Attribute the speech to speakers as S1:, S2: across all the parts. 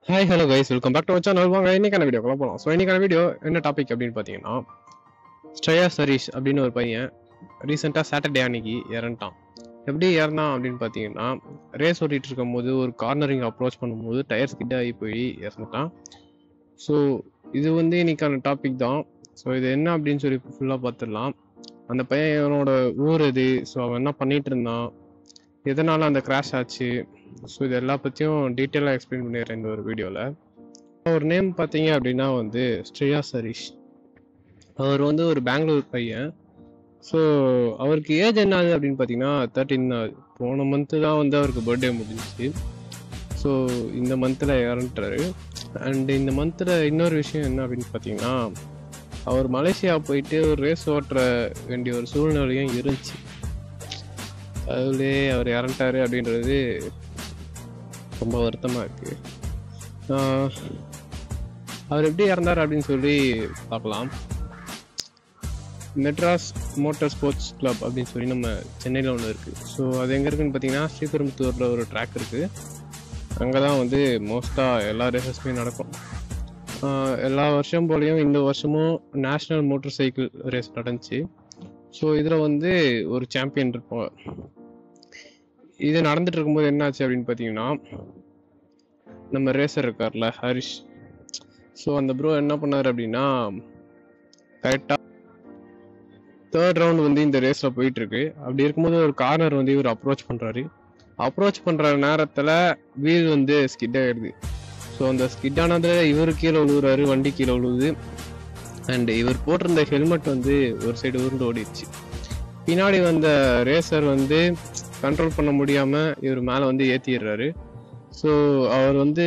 S1: hi hello guys welcome back to channel வாங்க இன்னைக்கான video போகலாம் ஸோ இன்னைக்கான வீடியோ என்ன டாபிக் அப்படின்னு பார்த்தீங்கன்னா ஸ்ட்ரேயா சரீஷ் அப்படின்னு ஒரு பையன் ரீசெண்டாக சாட்டர்டே அன்னைக்கு இறந்துட்டான் எப்படி இறந்தான் அப்படின்னு பார்த்தீங்கன்னா ரேஸ் ஓட்டிட்டு இருக்கும்போது ஒரு கார்னரிங் அப்ரோச் பண்ணும்போது டயர்ஸ் கிட்ட ஆகி போய் இறந்துட்டான் ஸோ இது வந்து இன்னைக்கான டாபிக் தான் ஸோ இது என்ன அப்படின்னு சொல்லி ஃபுல்லாக பார்த்துடலாம் அந்த பையன் இவனோட ஊர் இது ஸோ அவன் என்ன பண்ணிட்டு இருந்தான் எதனால அந்த கிராஷ் ஆச்சு ஸோ இது எல்லா பற்றியும் டீட்டெயிலாக எக்ஸ்பிளைன் பண்ணிடுறேன் இந்த ஒரு வீடியோவில் அவர் நேம் பார்த்தீங்க அப்படின்னா வந்து ஸ்ரேயா சரீஷ் அவர் வந்து ஒரு பெங்களூர் பையன் ஸோ அவருக்கு ஏஜ் என்ன ஆகுது அப்படின்னு பார்த்தீங்கன்னா தேர்ட்டின் ஆகுது போன மந்த்து தான் வந்து அவருக்கு பர்த்டே முடிஞ்சிச்சு ஸோ இந்த மந்தில் இறந்துட்டாரு அண்ட் இந்த மந்தில் இன்னொரு விஷயம் என்ன அப்படின்னு பார்த்தீங்கன்னா அவர் மலேசியா போயிட்டு ஒரு ரேஸ் ஓட்டுற வேண்டிய ஒரு சூழ்நிலையும் இருந்துச்சு அதுலே அவர் இறந்துட்டாரு அப்படின்றது ரொம்ப வருத்தமாக இருக்கு ஆஹ் அவர் எப்படி இறந்தார் அப்படின்னு சொல்லி பார்க்கலாம் மெட்ராஸ் மோட்டார் ஸ்போர்ட்ஸ் கிளப் அப்படின்னு சொல்லி நம்ம சென்னையில் ஒன்று இருக்குது ஸோ அது எங்கே இருக்குன்னு பார்த்தீங்கன்னா ஸ்ரீபெரும்புத்தூரில் ஒரு ட்ராக் இருக்குது அங்கே தான் வந்து மோஸ்ட்டாக எல்லா ரேசஸுமே நடக்கும் ஆஹ் எல்லா வருஷம் போலையும் இந்த வருஷமும் நேஷ்னல் மோட்டார் சைக்கிள் ரேஸ் நடந்துச்சு ஸோ இதில் வந்து ஒரு சாம்பியன் இருப்பாங்க இது நடந்துட்டு இருக்கும்போது என்னாச்சு அப்படின்னு பார்த்தீங்கன்னா நம்ம ரேசர் இருக்கார்ல ஹரிஷ் ஸோ அந்த ப்ரோ என்ன பண்ணார் அப்படின்னா கரெக்டாக தேர்ட் ரவுண்ட் வந்து இந்த ரேஸில் போயிட்டு இருக்கு அப்படி இருக்கும்போது ஒரு கார்னர் வந்து இவர் அப்ரோச் பண்ணுறாரு அப்ரோச் பண்ணுற நேரத்தில் வீல் வந்து ஸ்கிட் ஆகிடுது ஸோ அந்த ஸ்கிட் ஆனதில் இவர் கீழே விழுகுறாரு வண்டி கீழே விழுகுது அண்ட் இவர் போட்டிருந்த ஹெல்மெட் வந்து ஒரு சைடு உருண்டு ஓடிடுச்சு பின்னாடி வந்த ரேசர் வந்து கண்ட்ரோல் பண்ண முடியாமல் இவர் மேலே வந்து ஏற்றிடுறாரு ஸோ அவர் வந்து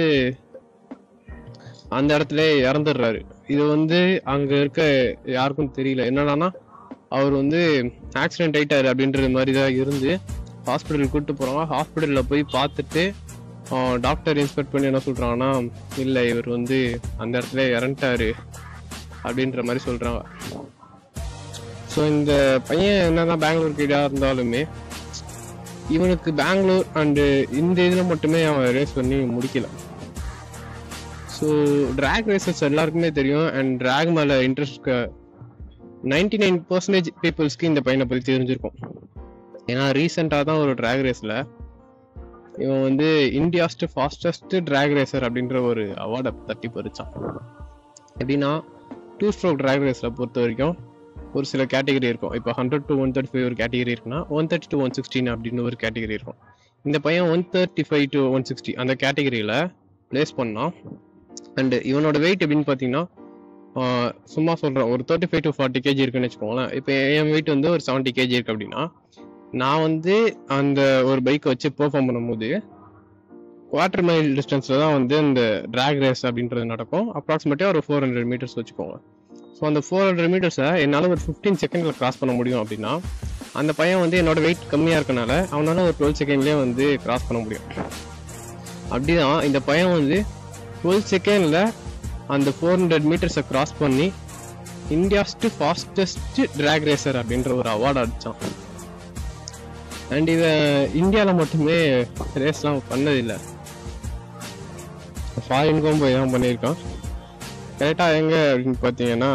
S1: அந்த இடத்துல இறந்துடுறாரு இது வந்து அங்கே இருக்க யாருக்கும் தெரியல என்னடான்னா அவர் வந்து ஆக்சிடென்ட் ஆயிட்டாரு அப்படின்றது மாதிரி தான் இருந்து ஹாஸ்பிட்டல் கூப்பிட்டு போகிறாங்க ஹாஸ்பிட்டலில் போய் பார்த்துட்டு டாக்டர் இன்ஸ்பெக்ட் பண்ணி என்ன சொல்கிறாங்கன்னா இல்லை இவர் வந்து அந்த இடத்துல இறந்துட்டாரு அப்படின்ற மாதிரி சொல்கிறாங்க ஸோ இந்த பையன் என்னதான் பெங்களூர் கீழாக இருந்தாலுமே இவனுக்கு பெங்களூர் அண்டு இந்த இதில் மட்டுமே அவன் ரேஸ் பண்ணி முடிக்கல ஸோ ட்ராக் ரேசஸ் எல்லாருக்குமே தெரியும் அண்ட் ட்ராக் மேலே இன்ட்ரெஸ்ட் நைன்டி நைன் பர்சன்டேஜ் பீப்புள்ஸ்க்கு இந்த பையனை பற்றி தெரிஞ்சிருக்கும் ஏன்னா ரீசெண்டாக தான் ஒரு ட்ராக் ரேஸில் இவன் வந்து இந்தியாஸ்ட் ஃபாஸ்டஸ்ட் ட்ராக் ரேசர் அப்படின்ற ஒரு அவார்டை தட்டி பறிச்சான் எப்படின்னா டூ ஸ்ட்ரோக் ட்ராக் ரேஸில் பொறுத்த வரைக்கும் ஒரு சில கேட்டகரி இருக்கும் இப்போ hundred to one thirty five ஒரு கேட்டகரி இருக்குன்னா one thirty to one sixteen அப்படின்னு ஒரு கேட்டகரி இருக்கும் இந்த பையன் one thirty five to one sixty அந்த கேட்டகரியில் ப்ளேஸ் பண்ணான் அண்டு இவனோட வெயிட் எப்படின்னு பார்த்தீங்கன்னா ஆஹ் சும்மா சொல்கிறேன் ஒரு thirty five to forty KG இருக்குன்னு வச்சுக்கோங்களேன் இப்போ என் வெயிட் வந்து ஒரு செவன்ட்டி கேஜி இருக்கு அப்படின்னா நான் வந்து அந்த ஒரு பைக்கை வச்சு பெர்ஃபார்ம் பண்ணும்போது குவார்டர் மைல் டிஸ்டன்ஸில் தான் வந்து இந்த ட்ராக் ரேஸ் அப்படின்றது நடக்கும் அப்ராக்சிமேட்டாக ஒரு ஃபோர் ஹண்ட்ரட் மீட்டர்ஸ் வச்சுக்கோங்க ஸோ அந்த ஃபோர் ஹண்ட்ரட் மீட்டர்ஸை என்னால் ஒரு ஃபிஃப்டீன் செகண்டில் கிராஸ் பண்ண முடியும் அப்படின்னா அந்த பையன் வந்து என்னோட வெயிட் கம்மியாக இருக்கனால அவனால் ஒரு டுவெல் செகண்ட்லேயே வந்து கிராஸ் பண்ண முடியும் அப்படிதான் இந்த பையன் வந்து டுவெல் செகண்டில் அந்த ஃபோர் ஹண்ட்ரட் மீட்டர்ஸை கிராஸ் பண்ணி இந்தியாஸ்ட் ஃபாஸ்டஸ்ட் ட்ராக் ரேசர் அப்படின்ற ஒரு அவார்டு அடித்தான் அண்ட் இவன் இந்தியாவில் மட்டுமே ரேஸ்லாம் பண்ணதில்லை ஃபாரினுக்கும் போய் தான் பண்ணியிருக்கான் கரெக்டாக எங்கே அப்படின்னு பார்த்தீங்கன்னா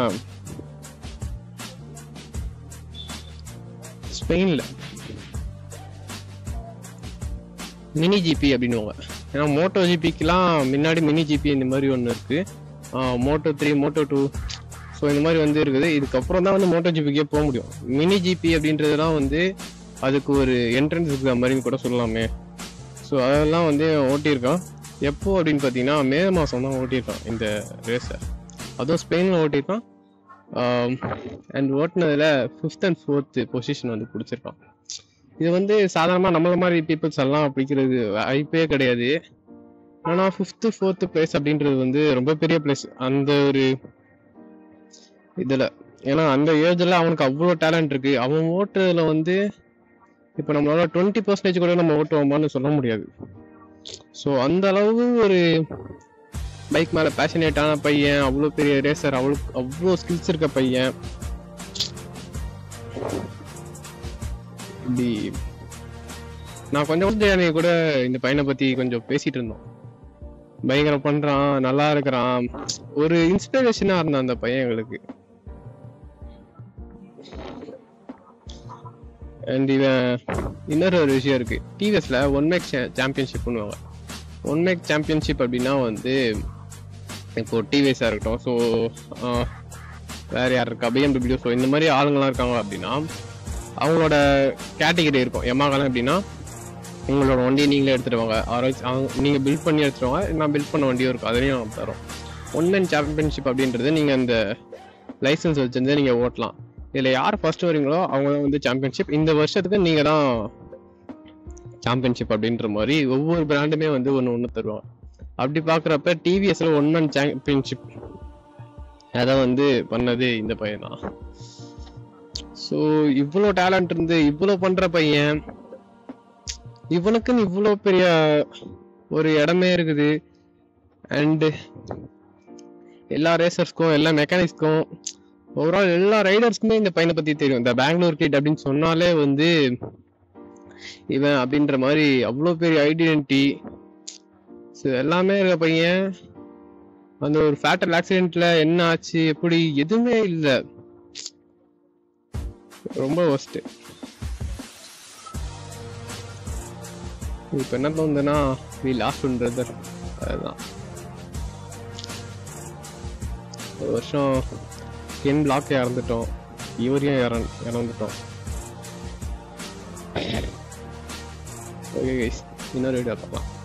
S1: ஸ்பெயினில் மினி ஜிபி அப்படின்னுவாங்க ஏன்னா மோட்டோ ஜிபிக்கெலாம் முன்னாடி மினி ஜிபி இந்த மாதிரி ஒன்று இருக்குது moto three moto two so இந்த மாதிரி வந்து இருக்குது இதுக்கப்புறம் தான் வந்து மோட்டோ ஜிபிக்கே போக முடியும் மினி ஜிபி அப்படின்றதுலாம் வந்து அதுக்கு ஒரு என்ட்ரன்ஸ் எக்ஸாம் மாதிரின்னு கூட சொல்லலாமே ஸோ அதெல்லாம் வந்து ஓட்டியிருக்கான் எப்போ அப்படின்னு பார்த்தீங்கன்னா மே மாதம் தான் ஓட்டியிருக்கான் இந்த ரேஸை அதுவும் ஸ்பெயினில் ஓட்டியிருக்கான் அண்ட் ஓட்டினதில் ஃபிஃப்த் அண்ட் ஃபோர்த்து பொசிஷன் வந்து பிடிச்சிருக்கான் இது வந்து சாதாரணமாக நம்மள மாதிரி பீப்புள்ஸ் எல்லாம் பிடிக்கிறது வாய்ப்பே கிடையாது ஆனால் ஃபிஃப்த்து ஃபோர்த்து பிளேஸ் அப்படின்றது வந்து ரொம்ப பெரிய பிளேஸ் அந்த ஒரு இதில் ஏன்னா அந்த ஏஜில் அவனுக்கு அவ்வளோ டேலண்ட் இருக்கு அவன் ஓட்டுறதுல வந்து இப்போ நம்மளால டுவெண்ட்டி பர்சன்டேஜ் கூட நம்ம ஓட்டுவோமான்னு சொல்ல முடியாது ஸோ அந்த அளவு ஒரு பைக் மேலே பேஷனேட்டான பையன் அவ்வளோ பெரிய ரேசர் அவ்வளோ அவ்வளோ ஸ்கில்ஸ் இருக்க பையன் இப்படி நான் கொஞ்சம் கொஞ்சம் கூட இந்த பையனை பற்றி கொஞ்சம் பேசிட்டு இருந்தோம் பயங்கரம் பண்றான் நல்லா இருக்கிறான் ஒரு இன்ஸ்பிரேஷனா இருந்தான் அந்த பையன் எங்களுக்கு அண்ட் இவன் இன்னொரு ஒரு விஷயம் இருக்கு டிவிஎஸ்ல ஒன் மேக் சாம்பியன்ஷிப் பண்ணுவாங்க ஒன் மேக் சாம்பியன்ஷிப் அப்படின்னா வந்து இப்போ டிவிஎஸ்ஸாக இருக்கட்டும் ஸோ வேற யார் இருக்கா பிஎம்டபிள்யூ ஸோ இந்த மாதிரி ஆளுங்கலாம் இருக்காங்க அப்படின்னா அவங்களோட கேட்டகரி இருக்கும் எமாகலாம் எப்படின்னா உங்களோட வண்டியை நீங்களே எடுத்துட்டு வாங்க ஆராய்ச்சி அவங்க நீங்கள் பில்ட் பண்ணி எடுத்துட்டு வாங்க நான் பில்ட் பண்ண வண்டியும் இருக்கும் அதையும் நம்ம தரோம் ஒன் மேன் சாம்பியன்ஷிப் அப்படின்றது நீங்கள் அந்த லைசன்ஸ் வச்சிருந்து நீங்கள் ஓட்டலாம் இதில் யார் ஃபர்ஸ்ட் வரீங்களோ அவங்க தான் வந்து சாம்பியன்ஷிப் இந்த வருஷத்துக்கு நீங்கள் தான் சாம்பியன்ஷிப் அப்படின்ற மாதிரி ஒவ்வொரு பிராண்டுமே வந்து ஒன்று ஒன்று தருவாங்க அப்படி பார்க்குறப்ப டிவிஎஸ்ல ஒன் மேன் சாம்பியன்ஷிப் அதை வந்து பண்ணது இந்த பையன் தான் ஸோ இவ்வளோ டேலண்ட் இருந்து இவ்வளோ பண்ற பையன் இவனுக்குன்னு இவ்வளோ பெரிய ஒரு இடமே இருக்குது அண்டு எல்லா ரேசர்ஸ்க்கும் எல்லா மெக்கானிக்ஸ்க்கும் ஓவரால் எல்லா ரைடர்ஸ்க்குமே இந்த பையனை பத்தி தெரியும் இந்த பெங்களூர் கிட் அப்படின்னு சொன்னாலே வந்து இவன் அப்படின்ற மாதிரி அவ்வளோ பெரிய ஐடென்டிட்டி ஸோ எல்லாமே இருக்க பையன் அந்த ஒரு ஃபேட்டல் ஆக்சிடென்ட்ல என்ன ஆச்சு எப்படி எதுவுமே இல்லை ரொம்ப ஒஸ்ட் இப்போ என்ன தோணுதுன்னா வி லாஸ்ட் ஒன் பிரதர் அதுதான் ஒரு வருஷம் என் பிளாக் இறந்துட்டோம் இவரையும் இறந் இறந்துட்டோம் ஓகே கைஸ் இன்னொரு வீடியோ பார்க்கலாம்